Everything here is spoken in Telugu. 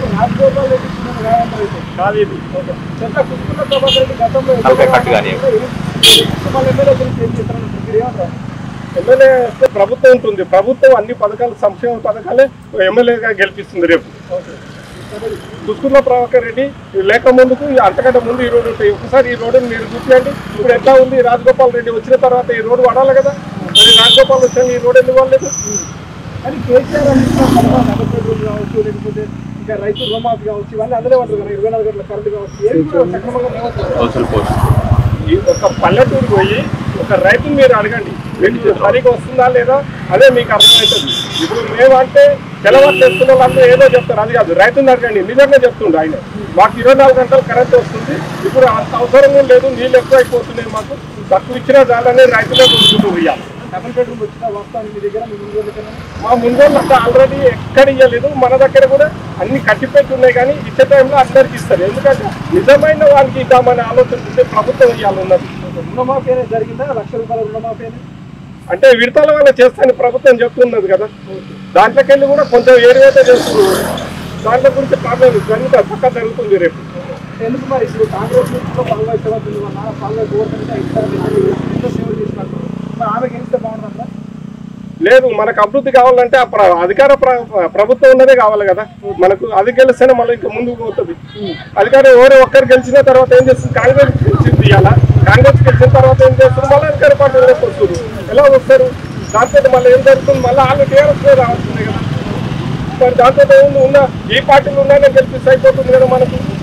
రాజగోపాల్ రెడ్డి చిన్న రాయంత్రం అయితే కాదు ఇది చెట్ల కుట్టుకున్న ప్రభాకర్ రెడ్డి గతంలో తలకాయ కట్టు కానీ. వాళ్ళ ఎమ్మెల్యే గురించి ఏం చేస్తారని మీరు ఏమంటారు ఎమ్మెల్యే వస్తే ప్రభుత్వం ఉంటుంది ప్రభుత్వం అన్ని పథకాలు సంక్షేమ పథకాలే ఎమ్మెల్యేగా గెలిపిస్తుంది రేపు చూసుకున్న ప్రభాకర్ రెడ్డి లేక ముందుకు అంతకంటే ముందు ఈ రోడ్డు ఉంటాయి ఒకసారి ఈ రోడ్డుని మీరు చూపించండి ఇప్పుడు ఎట్లా ఉంది రాజగోపాల్ రెడ్డి వచ్చిన తర్వాత ఈ రోడ్డు వాడాలి కదా మరి రాజగోపాల్ వచ్చాక ఈ రోడ్డు ఎందుకు వాడలేదు కానీ కేసీఆర్ అందిస్తున్న పథకాలు నగదు పెట్రోల్ కావచ్చు లేకపోతే ఇంకా రైతు రుణమాఫీ కావచ్చు ఇవన్నీ అందరే ఉంటారు కదా ఇరవై నాలుగు గంటల కరెంట్ కావచ్చు ఏది కూడా సక్రమంగా లేవట్లేదు. హౌస్ఫుల్ పోస్ట్ ఈ ఒక పల్లెటూరు పోయి ఒక రైతుని మీరు అడగండి మీకు సరిగా వస్తుందా లేదా అదే మీకు అర్థమవుతుంది ఇప్పుడు మేము అంటే తెల్లవారు చేస్తున్న వాళ్ళు ఏదో చెప్తారు అది కాదు రైతుని అడగండి నిజంగా చెప్తుండే ఆయన మాకు ఇరవై నాలుగు గంటలు కరెంట్ వస్తుంది ఇప్పుడు అంత అవసరం కూడా లేదు నీళ్ళు ఎక్కువ అయిపోతున్నాయి మాకు తక్కువ ఇచ్చినా చాలని రైతులే కొనుక్కుంటున్నారు ఇవాళ డబుల్ బెడ్రూమ్ వచ్చిన వాస్తవాన్ని మీ దగ్గర మీ ముందు దగ్గర మా ముందు అంతా ఆల్రెడీ ఎక్కడ ఇవ్వలేదు మన దగ్గర కూడా అన్ని కట్టిపెట్టి ఉన్నాయి కానీ ఇచ్చే టైంలో అందరికి ఇస్తారు ఎందుకంటే నిజమైన వాళ్ళకి ఇద్దామనే ఆలోచన ఉంటే ప్రభుత్వం ఇవ్వాలి ఉన్నది రుణమాఫీ అనేది జరిగిందా లక్ష రూపాయల రుణమాఫీ అనేది అంటే విడతల వల్ల చేస్తానని ప్రభుత్వం చెప్తున్నది కదా దాంట్లోకి వెళ్ళి కూడా కొంచెం ఏరియాతో చేస్తున్నారు దాంట్లో గురించి ప్రాబ్లం జరుగుతుంది పక్క జరుగుతుంది రేపు ఎందుకు మరి ఇప్పుడు కాంగ్రెస్ నుంచి పాల్గొని ఇష్టపడుతుంది వల్ల పాల్గొని గవర్నమెంట్ ఇస్తారు ఎంతో సేవలు చేసినట్టు మరి ఆమె గెలిస్తే బాగుంటుందా లేదు మనకు అభివృద్ధి కావాలంటే ఆ ప్ర- అధికార ప్ర- ప్రభుత్వం ఉన్నదే కావాలి కదా మనకు అది గెలిస్తేనే మళ్ళీ ఇంకా ముందుకు పోతుంది అధికారం ఎవరు ఒక్కరు గెలిచిన తర్వాత ఏం చేస్తుంది కాంగ్రెస్ గెలిచింది ఇవాళ కాంగ్రెస్ గెలిచిన తర్వాత ఏం చేస్తారు మళ్ళీ అధికార పార్టీలోకి వస్తారు ఎలా వస్తారు దాంతో మళ్ళీ ఏం జరుగుతుంది మళ్ళీ వాళ్ళు టీఆర్ఎస్ రావాల్సిందే కదా మరి దాంతో ఏముంది ఉన్న ఈ పార్టీలు ఉన్నాయని గెలిపిస్తే అయిపోతుంది కదా మనకు